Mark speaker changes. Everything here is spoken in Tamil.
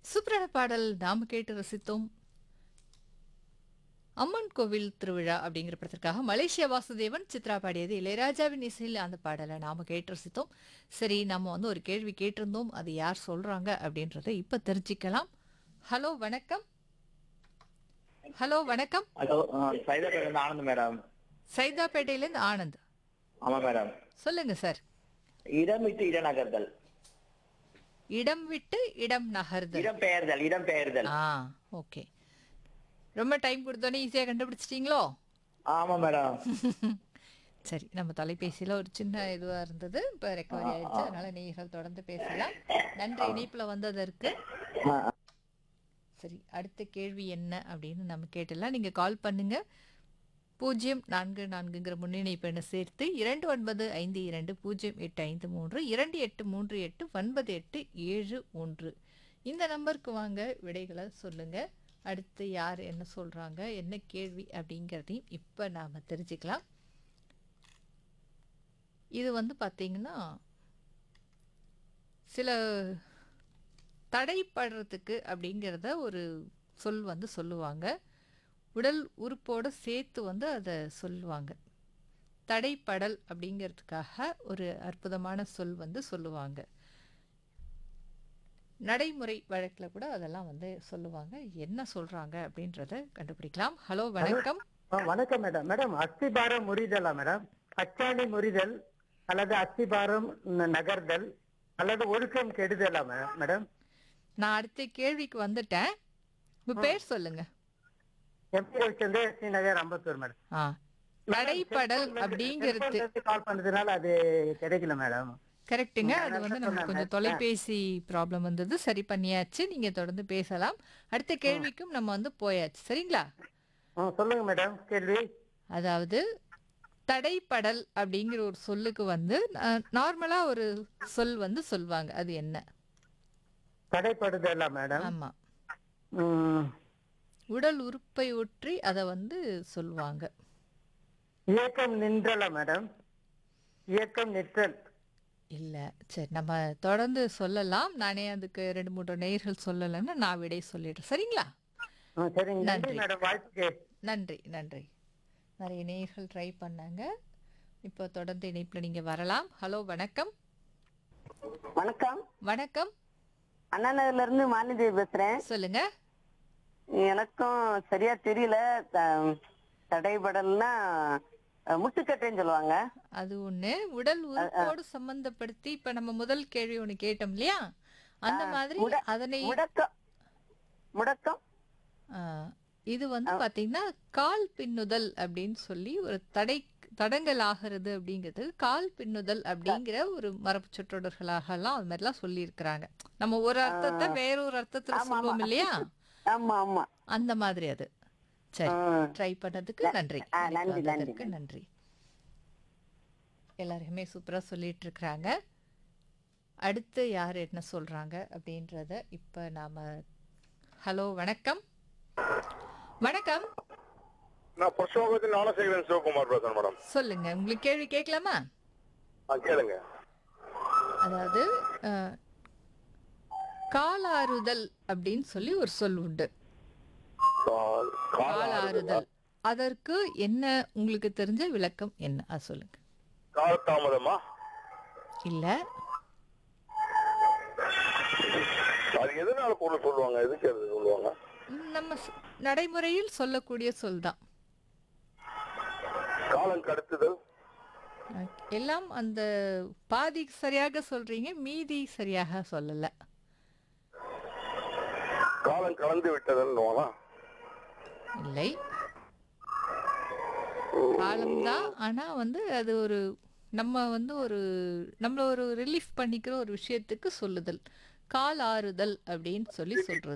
Speaker 1: சூப்பரான பாடல் நாம கேட்டு ரசித்தோம் அம்மன் கோவில் திருவிழா அப்படிங்கிற படத்திற்காக மலேசியா வாசுதேவன் சித்ரா பாடியது இளையராஜாவின் இசையில் அந்த பாடலை நாம கேட்டு ரசித்தோம் சரி நம்ம வந்து ஒரு கேள்வி கேட்டிருந்தோம் அது யார் சொல்றாங்க அப்படின்றத இப்ப தெரிஞ்சுக்கலாம் ஹலோ வணக்கம் ஹலோ வணக்கம்
Speaker 2: ஹலோ சைதாபேட் வந்து ஆனந்த் மேடம்
Speaker 1: சைதாப்பேட்டையிலேருந்து ஆனந்த்
Speaker 2: ஆமா மேடம்
Speaker 1: சொல்லுங்க சார்
Speaker 2: இடம் விட்டு இடம் நகர்தல்
Speaker 1: இடம் விட்டு இடம் நகர்தல்
Speaker 2: இடம் பெயர்தல் இடம் பெயர்தல்
Speaker 1: ஆ ஓகே ரொம்ப டைம் கொடுத்தோன்னே ஈஸியாக கண்டுபிடிச்சிட்டிங்களோ
Speaker 2: ஆமா மேடம்
Speaker 1: சரி நம்ம தொலைபேசியில் ஒரு சின்ன இதுவாக இருந்தது இப்போ ரெக்கவரி ஆயிடுச்சு அதனால நீங்கள் தொடர்ந்து பேசலாம் நன்றி இணைப்பில் வந்ததற்கு
Speaker 2: ஆ, ஆ.
Speaker 1: சரி அடுத்த கேள்வி என்ன அப்படின்னு நம்ம கேட்டலாம் நீங்கள் கால் பண்ணுங்க பூஜ்ஜியம் நான்கு நான்குங்கிற முன்னிணைப்பு எண்ணை சேர்த்து இரண்டு ஒன்பது ஐந்து இரண்டு பூஜ்ஜியம் எட்டு ஐந்து மூன்று இரண்டு எட்டு மூன்று எட்டு ஒன்பது எட்டு ஏழு ஒன்று இந்த நம்பருக்கு வாங்க விடைகளை சொல்லுங்க அடுத்து யார் என்ன சொல்றாங்க என்ன கேள்வி அப்படிங்கிறதையும் இப்போ நாம் தெரிஞ்சுக்கலாம் இது வந்து பார்த்தீங்கன்னா சில தடைப்படுறதுக்கு அப்படிங்கிறத ஒரு சொல் வந்து சொல்லுவாங்க உடல் உறுப்போட சேர்த்து வந்து அதை சொல்லுவாங்க தடைப்படல் அப்படிங்கிறதுக்காக ஒரு அற்புதமான சொல் வந்து சொல்லுவாங்க நடைமுறை வழக்கில் கூட அதெல்லாம் வந்து சொல்லுவாங்க என்ன சொல்றாங்க அப்படின்றத கண்டுபிடிக்கலாம் ஹலோ வணக்கம்
Speaker 3: ஆ, வணக்கம் மேடம் மேடம் அஸ்திபாரம் முறிதலா மேடம் அச்சாணி முறிதல் அல்லது அஸ்திபாரம் ந- நகர்தல் அல்லது ஒழுக்கம் கெடுதலா மே- மேடம்
Speaker 1: நான் அடுத்த கேள்விக்கு வந்துட்டேன் உங்க பேர் சொல்லுங்க
Speaker 3: என் பேர் வந்து ஸ்ரீநகர் அம்பத்தூர் மேடம்
Speaker 1: ஆ தடைப்படல் அப்படிங்கிறது
Speaker 3: கால் பண்ணதுனால அது கிடைக்கல மேடம்
Speaker 1: கரெக்ட்டுங்க அது வந்து நமக்கு கொஞ்சம் தொலைபேசி ப்ராப்ளம் வந்தது சரி பண்ணியாச்சு நீங்க தொடர்ந்து பேசலாம் அடுத்த கேள்விக்கும் நம்ம வந்து போயாச்சு சரிங்களா
Speaker 3: ஆ, சொல்லுங்க மேடம் கேள்வி
Speaker 1: அதாவது தடைப்படல் அப்படிங்கிற ஒரு சொல்லுக்கு வந்து நார்மலா ஒரு சொல் வந்து சொல்வாங்க அது என்ன
Speaker 3: தடைப்படுதலா மேடம்
Speaker 1: ஆமா
Speaker 3: ம்,
Speaker 1: உடல் உறுப்பை ஒற்றி அதை வந்து சொல்லுவாங்க
Speaker 3: இயக்கம் நின்றலா மேடம் இயக்கம் நிற்றல்
Speaker 1: இல்ல சரி நம்ம தொடர்ந்து சொல்லலாம் நானே அதுக்கு ரெண்டு மூன்று நேயர்கள் சொல்லலைன்னா நான் விடை சொல்லிடுறேன் சரிங்களா
Speaker 3: ஆ, சரிங்க நன்றி
Speaker 1: நன்றி.
Speaker 3: மேடம் வாய்ப்புக்கு
Speaker 1: நன்றி நன்றி நிறைய நேயர்கள் ட்ரை பண்ணாங்க இப்போ தொடர்ந்து இணைப்பில் நீங்கள் வரலாம் ஹலோ வணக்கம்
Speaker 4: வணக்கம்
Speaker 1: வணக்கம்
Speaker 4: அண்ணா நகர்ல இருந்து மாலிதேவி பேசுறேன்
Speaker 1: சொல்லுங்க
Speaker 4: எனக்கும் சரியா தெரியல த- தடைபடல்னா அஹ், முட்டுக்கட்டைன்னு சொல்லுவாங்க
Speaker 1: அது ஒண்ணு உடல் உறுப்போடு சம்பந்தப்படுத்தி இப்ப நம்ம முதல் கேள்வி ஒண்ணு கேட்டோம் இல்லையா அந்த மாதிரி
Speaker 4: முட-
Speaker 1: அதனை
Speaker 4: முடக்கம் முடக்கம்
Speaker 1: ஆ, இது வந்து பாத்தீங்கன்னா கால் பின்னுதல் அப்படின்னு சொல்லி ஒரு தடை தடங்கல் ஆகிறது அப்படிங்கிறது கால் பின்னுதல் அப்படிங்கிற ஒரு மரபு சொற்றொடர்களாக எல்லாம் அது மாதிரிலாம் சொல்லி இருக்கிறாங்க நம்ம ஒரு அர்த்தத்தை வேறொரு அர்த்தத்துல சொல்லுவோம் இல்லையா
Speaker 4: ஆமா ஆமா
Speaker 1: அந்த மாதிரி அது சரி
Speaker 4: ஆ.
Speaker 1: ட்ரை பண்ணதுக்கு நன்றி
Speaker 4: ஆ, நன்றி,
Speaker 1: எனக்கு
Speaker 4: நன்றி,
Speaker 1: வந்ததற்கு நன்றி எல்லாருமே சூப்பரா சொல்லிட்டு இருக்கிறாங்க அடுத்து யார் என்ன சொல்றாங்க அப்படின்றத இப்ப நாம ஹலோ வணக்கம் வணக்கம்
Speaker 5: நான் புஷ்பகத்தில் ஞானசேகரன் சிவகுமார் பேசுறேன் மேடம்
Speaker 1: சொல்லுங்க உங்களுக்கு கேள்வி கேட்கலாமா
Speaker 5: ஆ கேளுங்க
Speaker 1: அதாவது அஹ், காலாறுதல் அப்படின்னு சொல்லி ஒரு சொல் உண்டு
Speaker 5: கால் கால்
Speaker 1: காலாறுதல் அதற்கு என்ன உங்களுக்கு தெரிஞ்ச விளக்கம் என்ன அது சொல்லுங்க
Speaker 5: கால தாமதமா
Speaker 1: இல்ல
Speaker 5: அது எதனால பொருள் சொல்லுவாங்க எதுக்கு அது சொல்லுவாங்க
Speaker 1: ம், நம்ம ஸ்- நடைமுறையில் சொல்லக்கூடிய சொல் தான்
Speaker 5: காலம் கடத்துதல்
Speaker 1: அஹ், எல்லாம் அந்த பாதி சரியாக சொல்றீங்க மீதி சரியாக சொல்லல
Speaker 5: காலம் கலந்து விட்டதுன்னு
Speaker 1: இல்லை காலம்தான் ஆனா வந்து அது ஒரு நம்ம வந்து ஒரு நம்மள ஒரு ரிலீஃப் பண்ணிக்கிற ஒரு விஷயத்துக்கு சொல்லுதல் கால் ஆறுதல் அப்படின்னு சொல்லி சொல்றது